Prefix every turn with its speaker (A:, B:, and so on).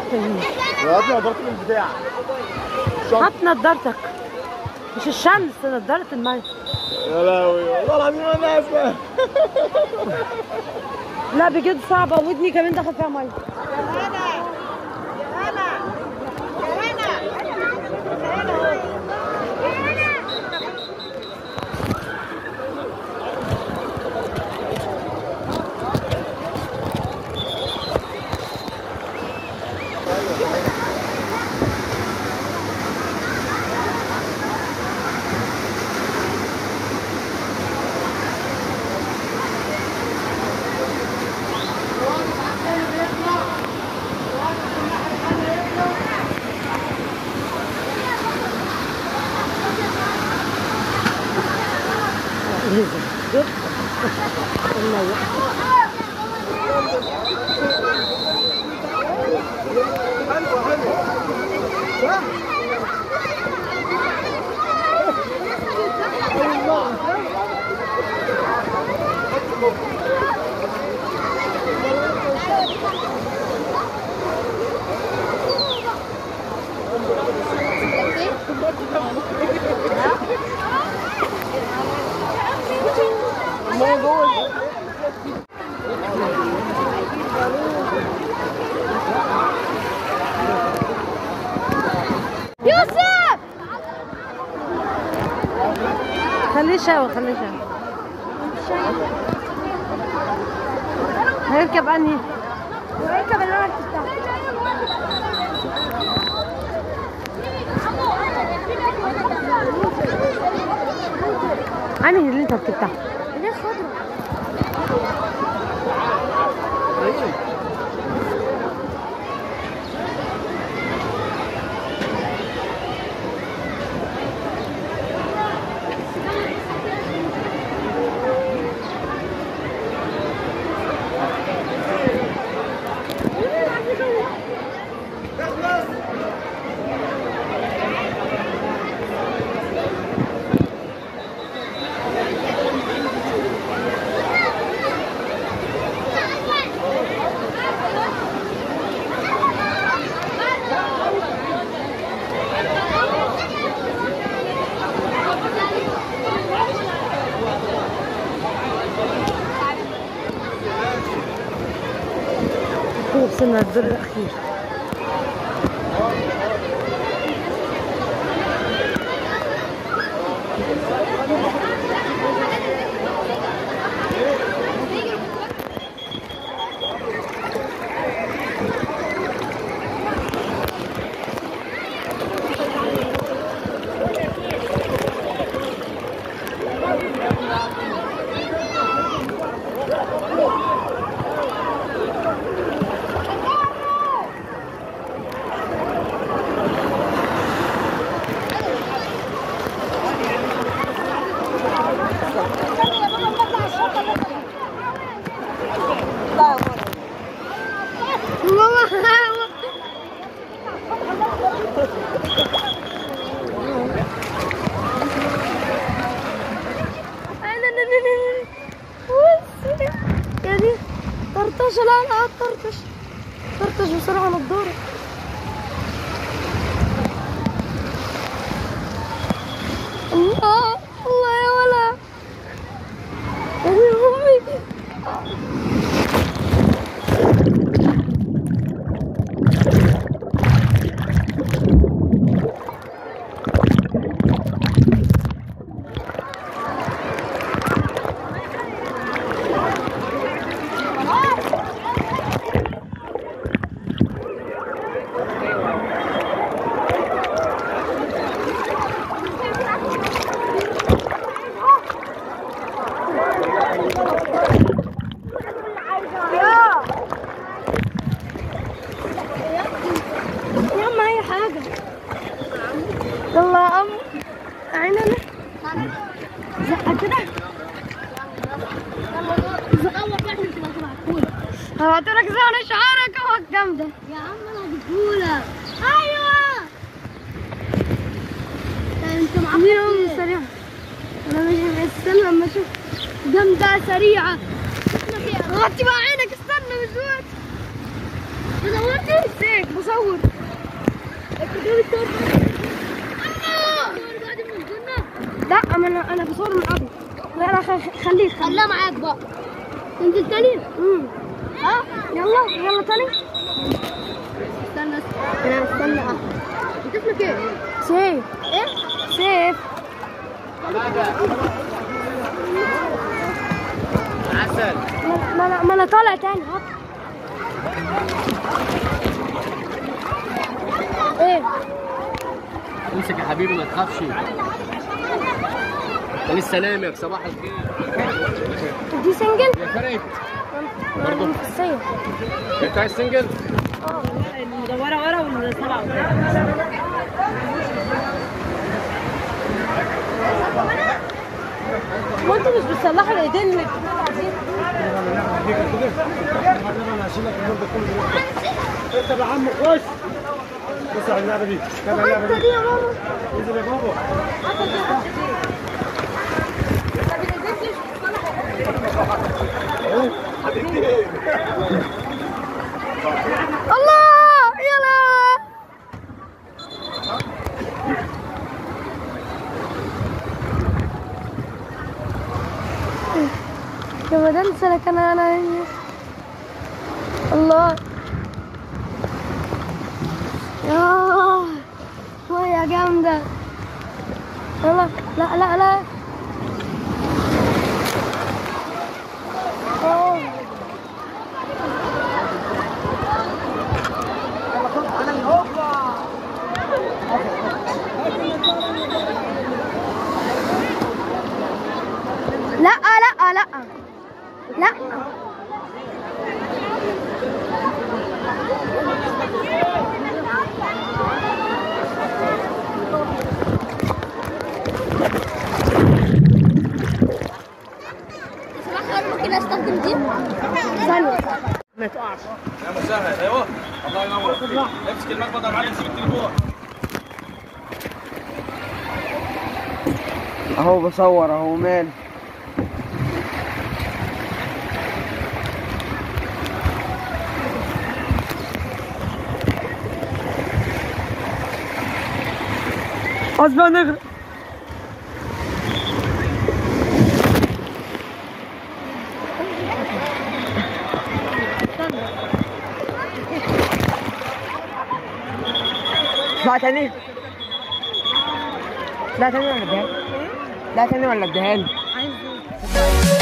A: هات نضارة البتاع
B: هات نضارتك مش الشمس نضارة المية
A: يا لهوي والله العظيم انا اسف
B: لا بجد صعبة ودني كمان دخل فيها مية جد المية
C: يوسف
B: خليه شاوي خليه شاوي هيركب انهي
C: اركب اللي انا ركبتها
B: انهي اللي انت ركبتها
C: ليه خضرا
B: وصلنا الدور الاخير
C: يا دي طرطش لا لا طرطش طرطش بسرعة نضارة الله الله يا ولا يا دي أمي يا عم اي حاجة يلا يا عم عيننا زقة كده زقة واحدة تبقى معقولة
B: هبعتلك زعل شعرك اهو جامدة
C: يا عم انا هجيبهولك ايوه انت
B: يوم
C: معاك
B: سريع انا مش استنى لما اشوف
C: جامدة سريعة
B: غطي بقى عينك استنى مش وقت صورتي؟ سيك بصور لا انا انا انا بصور من ابي لا لا خ- خليك
C: خليها معاك بقى تنزل تاني
B: امم ها يلا يلا تاني
C: استنى انا استنى اه انت اسمك ايه؟
B: سيف
C: ايه؟
B: سيف
A: عسل
B: ما ما انا ما انا طالع تاني هات ايه
A: امسك يا حبيبي ما تخافش انت لسه نايم صباح الخير
B: دي سنجل
A: يا فريد
B: برضه مفسية
A: انت عايز سنجل؟
D: المدورة ورا والسبعة قدام هو انتوا مش بتصلحوا الايدين اللي
A: انت يا عم خش بص على اللعبه دي تابع اللعبه دي
B: يا ماما
A: انزل يا بابا
B: الله يلا يا مدام سلك انا انا الله يا مية جامدة يلا لا لا لا أوه. لا لا لا لا
C: صراحة ممكن استخدم دي
B: ثانية
D: ما تقعش
A: يا مسهل ايوه الله ينور امسك المقبض يا معلم سيب التليفون
E: اهو بصور اهو مال
D: غصب عنك
E: لا تاني لا تاني ولا اديها لا تاني ولا اديها لي
D: عايز ايه؟